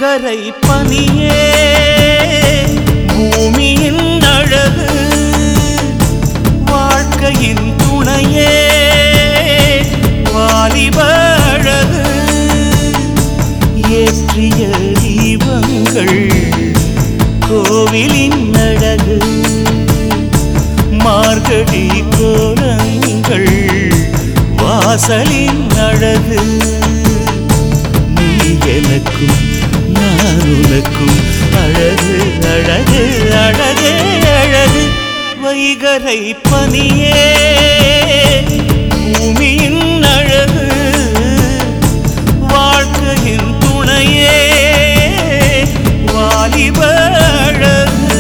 வைகரை பனியே பூமியின் அழகு வாழ்க்கையின் துணையே வாலிப அழகு ஏற்றிய தீபங்கள் கோவிலின் அழகு மார்கழி கோலங்கள் வாசலின் அழகு நீ எனக்கும் நான் உனக்கும் அழகு அழகு அழகு அழகு வைகரை பனியே பூமியின் அழகு வாழ்க்கையின் துணையே வாலிப அழகு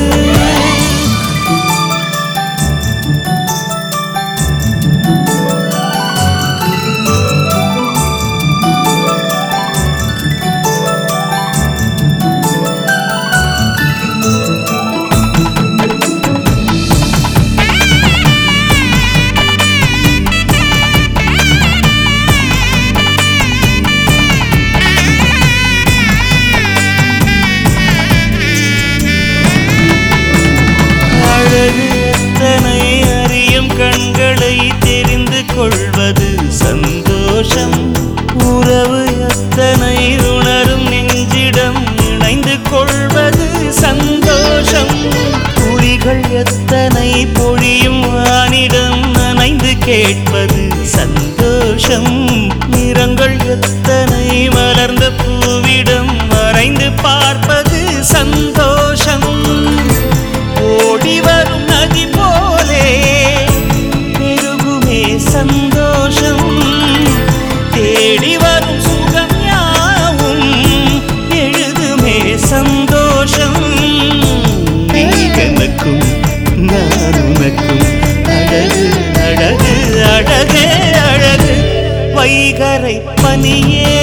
அழகு எத்தனை அறியும் கண்களை தெரிந்து கொள்வது சந்தோஷம் உறவு எத்தனை உணரும் நெஞ்சிடம் இணைந்து கொள்வது சந்தோஷம் துளிகள் எத்தனை பொழியும் வானிடம் நனைந்து கேட்பது சந்தோஷம் நிறங்கள் எத்தனை மலர்ந்த பூவிடம் மறைந்து பார்ப்பது சந்தோஷம் ஓடி வரும் நதி போலே பெருகுமே சந்தோஷம் தேடி வரும் சுகம் யாவும் எழுதுமே சந்தோஷம் நீ எனக்கும் நான் உனக்கும் அழகு அழகு அழகே அழகு வைகரை பனியே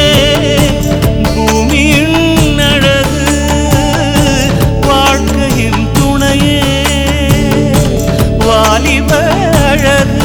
பூமியின் அழகு வாழ்க்கையின் துணையே வாலிப அழகு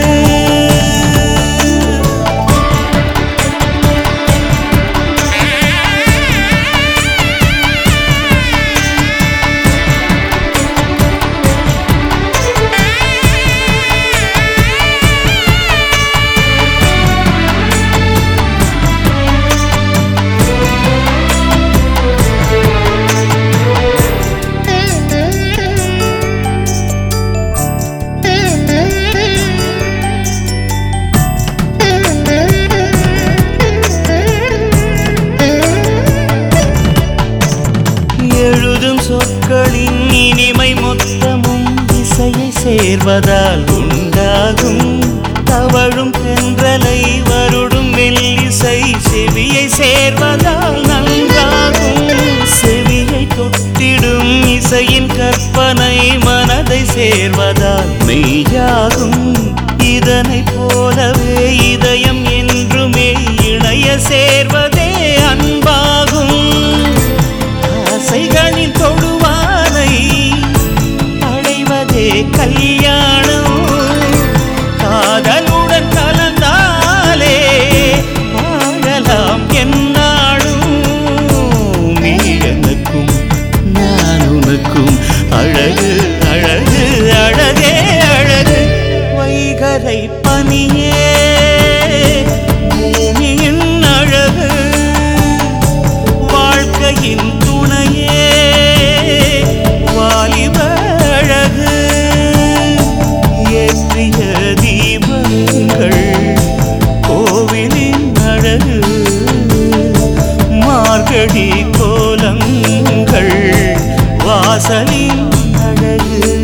எழுதும் சொற்களின் இனிமை மொத்தமும் இசையை சேர்வதால் உண்டாகும் தவழும் தென்றலை வருடும் மெல்லிசை செவியை சேர்வதால் நன்றாகும் செவியை தொட்டிடும் இசையின் கற்பனை மனதை சேர்வதால் மெய்யாகும் இதனைப் போலவே இதயம் என்றுமே இணைய சேர்வதே அன்பாகும் ஆசைகளின் தொடுவானை அடைவதே கல்யாணம் காதலுடன் கலந்தாலே வாழலாம் என்னாலும் நீ எனக்கும் நான் உனக்கும் அழகு அழகு அழகே அழகு வைகரை பனியே பூமியின் அழகு வாழ்க்கையின் துணையே வாலிப அழகு ஏற்றிய தீபங்கள் கோவிலின் அழகு மார்கழி கோலங்கள் வாசலின் அழகு